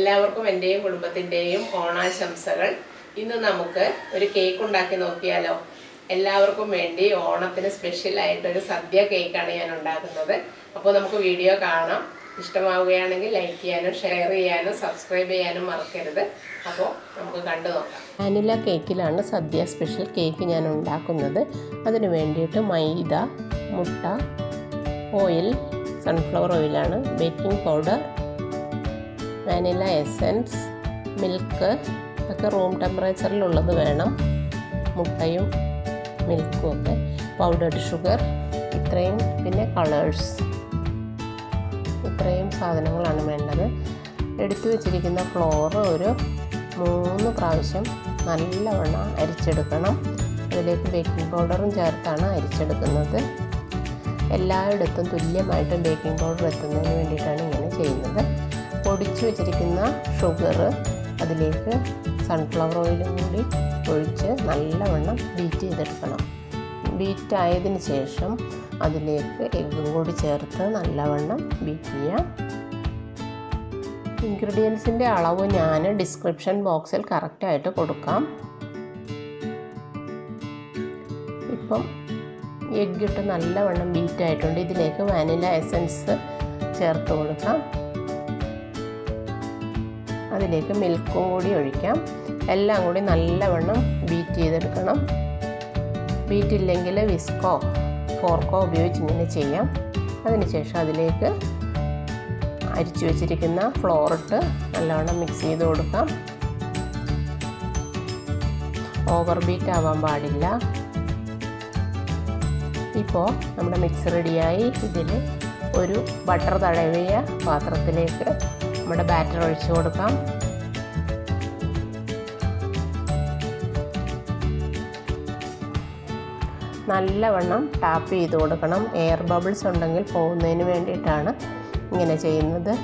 എല്ലാവർക്കും എൻ്റെയും കുടുംബത്തിൻ്റെയും ഓണാശംസകൾ ഇന്ന് നമുക്ക് ഒരു കേക്ക് ഉണ്ടാക്കി നോക്കിയാലോ എല്ലാവർക്കും വേണ്ടി ഓണത്തിന് സ്പെഷ്യലായിട്ടൊരു സദ്യ കേക്കാണ് ഞാൻ ഉണ്ടാക്കുന്നത് അപ്പോൾ നമുക്ക് വീഡിയോ കാണാം ഇഷ്ടമാവുകയാണെങ്കിൽ ലൈക്ക് ചെയ്യാനും ഷെയർ ചെയ്യാനും സബ്സ്ക്രൈബ് ചെയ്യാനും മറക്കരുത് അപ്പോൾ നമുക്ക് കണ്ടു നോക്കാം വാനില കേക്കിലാണ് സദ്യ സ്പെഷ്യൽ കേക്ക് ഞാൻ ഉണ്ടാക്കുന്നത് അതിന് വേണ്ടിയിട്ട് മൈദ മുട്ട ഓയിൽ സൺഫ്ലവർ ഓയിലാണ് baking powder vanilla essence milk ഒക്കെ റൂം ടെമ്പറേച്ചറിലുള്ളത് വേണം മുട്ടയും മിൽക്കും ഒക്കെ പൗഡർഡ് ഷുഗർ ഇത്രയും പിന്നെ കളേഴ്സ് ഇത്രയും സാധനങ്ങളാണ് വേണ്ടത് എടുത്തു വച്ചിരിക്കുന്ന ഫ്ലോർ ഒരു മൂന്ന് പ്രാവശ്യം നല്ലവണ്ണം അരിച്ചെടുക്കണം അതിലേക്ക് ബേക്കിംഗ് പൗഡറും ചേർത്താണ് അരിച്ചെടുക്കുന്നത് എല്ലായിടത്തും തുല്യമായിട്ട് ബേക്കിംഗ് പൗഡർ എത്തുന്നതിന് വേണ്ടിയിട്ടാണ് ഇങ്ങനെ ചെയ്യുന്നത് പൊടിച്ചു വെച്ചിരിക്കുന്ന ഷുഗർ അതിലേക്ക് സൺഫ്ലവർ ഓയിലും കൂടി ഒഴിച്ച് നല്ലവണ്ണം ബീറ്റ് ചെയ്തെടുക്കണം ബീറ്റ് ആയതിനു ശേഷം അതിലേക്ക് എഗ്ഗും കൂടി ചേർത്ത് നല്ലവണ്ണം ബീറ്റ് ചെയ്യാം ഇൻഗ്രീഡിയൻസിൻ്റെ അളവ് ഞാൻ ഡിസ്ക്രിപ്ഷൻ ബോക്സിൽ കറക്റ്റായിട്ട് കൊടുക്കാം ഇപ്പം എഗ്ഗ് ഇട്ട് നല്ലവണ്ണം ബീറ്റ് ആയിട്ടുണ്ട് ഇതിലേക്ക് വാനില എസൻസ് ചേർത്ത് കൊടുക്കാം അതിലേക്ക് മിൽക്കും കൂടി ഒഴിക്കാം എല്ലാം കൂടി നല്ലവണ്ണം ബീറ്റ് ചെയ്തെടുക്കണം ബീറ്റ് ഇല്ലെങ്കിൽ വിസ്കോ ഫോർക്കോ ഉപയോഗിച്ച് ഇങ്ങനെ ചെയ്യാം അതിനുശേഷം അതിലേക്ക് അരിച്ചു വെച്ചിരിക്കുന്ന ഫ്ലോറിട്ട് നല്ലവണ്ണം മിക്സ് ചെയ്ത് കൊടുക്കാം ഓവർ ബീറ്റ് ആവാൻ പാടില്ല ഇപ്പോൾ നമ്മുടെ മിക്സ് റെഡിയായി ഇതിൽ ഒരു ബട്ടർ തടവിയ പാത്രത്തിലേക്ക് നമ്മുടെ ബാറ്റർ ഒഴിച്ചു കൊടുക്കാം നല്ലവണ്ണം ടാപ്പ് ചെയ്ത് കൊടുക്കണം എയർ ബബിൾസ് ഉണ്ടെങ്കിൽ പോകുന്നതിന് വേണ്ടിയിട്ടാണ് ഇങ്ങനെ ചെയ്യുന്നത്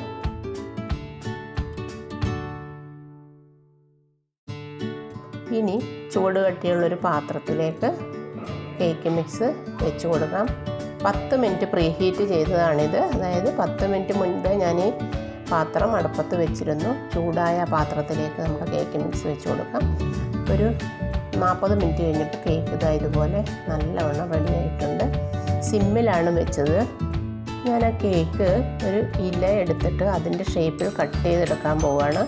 ഇനി ചൂട് കട്ടിയുള്ളൊരു പാത്രത്തിലേക്ക് കേക്ക് മിക്സ് വെച്ച് കൊടുക്കാം പത്ത് മിനിറ്റ് പ്രീ ഹീറ്റ് ചെയ്തതാണിത് അതായത് പത്ത് മിനിറ്റ് മുൻപേ ഞാൻ ഈ പാത്രം അടുപ്പത്ത് വെച്ചിരുന്നു ചൂടായ പാത്രത്തിലേക്ക് നമുക്ക് കേക്ക് മിക്സ് വെച്ച് കൊടുക്കാം ഒരു നാൽപ്പത് മിനിറ്റ് കഴിഞ്ഞപ്പോൾ കേക്ക് ഇതാ ഇതുപോലെ നല്ലവണ്ണം റെഡി ആയിട്ടുണ്ട് സിമ്മിലാണ് വെച്ചത് ഞാൻ ആ കേക്ക് ഒരു ഇല എടുത്തിട്ട് അതിൻ്റെ ഷേപ്പിൽ കട്ട് ചെയ്തെടുക്കാൻ പോവുകയാണ്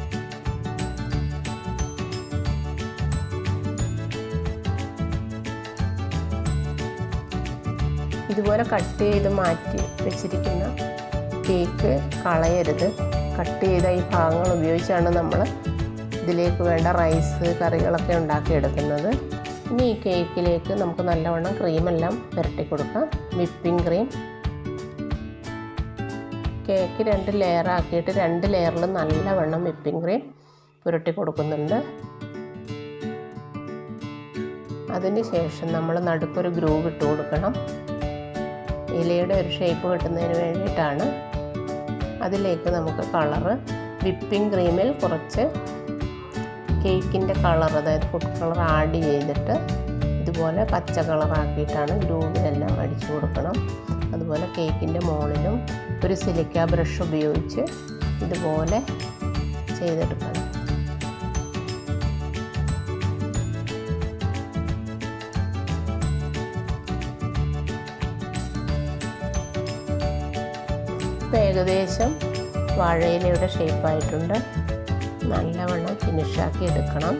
ഇതുപോലെ കട്ട് ചെയ്ത് മാറ്റി വെച്ചിരിക്കുന്ന കേക്ക് കളയരുത് കട്ട് ചെയ്ത ഈ ഭാഗങ്ങൾ ഉപയോഗിച്ചാണ് നമ്മൾ ഇതിലേക്ക് വേണ്ട റൈസ് കറികളൊക്കെ ഉണ്ടാക്കിയെടുക്കുന്നത് ഇനി ഈ കേക്കിലേക്ക് നമുക്ക് നല്ലവണ്ണം ക്രീമെല്ലാം പുരട്ടി കൊടുക്കാം വിപ്പിംഗ് ക്രീം കേക്ക് രണ്ട് ലെയർ ആക്കിയിട്ട് രണ്ട് ലെയറിൽ നല്ലവണ്ണം വിപ്പിംഗ് ക്രീം പുരട്ടി കൊടുക്കുന്നുണ്ട് അതിന് ശേഷം നമ്മൾ നടുക്കൊരു ഗ്രൂവ് ഇട്ട് കൊടുക്കണം ഇലയുടെ ഒരു ഷേപ്പ് കിട്ടുന്നതിന് വേണ്ടിയിട്ടാണ് അതിലേക്ക് നമുക്ക് കളറ് വിപ്പിംഗ് ക്രീമിൽ കുറച്ച് കേക്കിൻ്റെ കളർ അതായത് ഫുഡ് കളർ ആഡ് ചെയ്തിട്ട് ഇതുപോലെ പച്ച കളറാക്കിയിട്ടാണ് ഗ്രൂവിലെല്ലാം അടിച്ചു കൊടുക്കണം അതുപോലെ കേക്കിൻ്റെ മുകളിലും ഒരു സിലിക്ക ബ്രഷ് ഉപയോഗിച്ച് ഇതുപോലെ ചെയ്തെടുക്കണം ഇപ്പം ഏകദേശം വാഴയിലയുടെ ഷേപ്പായിട്ടുണ്ട് നല്ലവണ്ണം ഫിനിഷാക്കി എടുക്കണം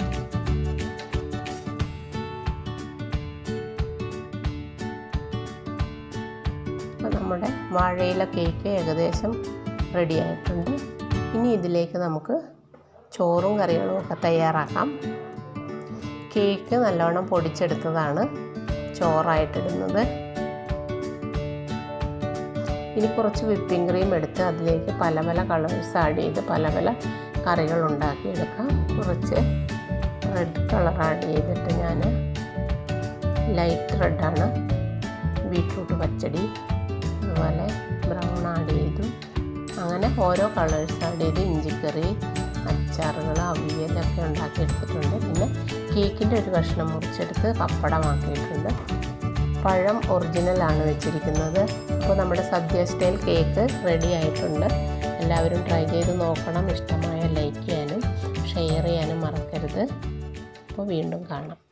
അപ്പോൾ നമ്മുടെ വാഴയില കേക്ക് ഏകദേശം റെഡി ആയിട്ടുണ്ട് ഇനി ഇതിലേക്ക് നമുക്ക് ചോറും കറികളും ഒക്കെ തയ്യാറാക്കാം കേക്ക് നല്ലവണ്ണം പൊടിച്ചെടുത്തതാണ് ചോറായിട്ടിടുന്നത് ഇനി കുറച്ച് വിപ്പിംഗ് ക്രീം എടുത്ത് അതിലേക്ക് പല പല കളേഴ്സ് ആഡ് ചെയ്ത് പല പല കറികൾ ഉണ്ടാക്കിയെടുക്കാം കുറച്ച് റെഡ് കളർ ആഡ് ചെയ്തിട്ട് ഞാൻ ലൈറ്റ് റെഡാണ് ബീട്രൂട്ട് പച്ചടി അതുപോലെ ബ്രൗൺ ആഡ് ചെയ്തു അങ്ങനെ ഓരോ കളേഴ്സ് ആഡ് ചെയ്ത് ഇഞ്ചിക്കറി അച്ചാറുകൾ അവിയലൊക്കെ ഉണ്ടാക്കിയെടുത്തിട്ടുണ്ട് പിന്നെ കേക്കിൻ്റെ ഒരു കഷ്ണം മുറിച്ചെടുത്ത് പപ്പടമാക്കിയിട്ടുണ്ട് പഴം ഒറിജിനലാണ് വെച്ചിരിക്കുന്നത് അപ്പോൾ നമ്മുടെ സദ്യ സ്റ്റൈൽ കേക്ക് റെഡി ആയിട്ടുണ്ട് എല്ലാവരും ട്രൈ ചെയ്ത് നോക്കണം ഇഷ്ടമായ ലൈക്ക് ചെയ്യാനും ഷെയർ ചെയ്യാനും മറക്കരുത് അപ്പോൾ വീണ്ടും കാണാം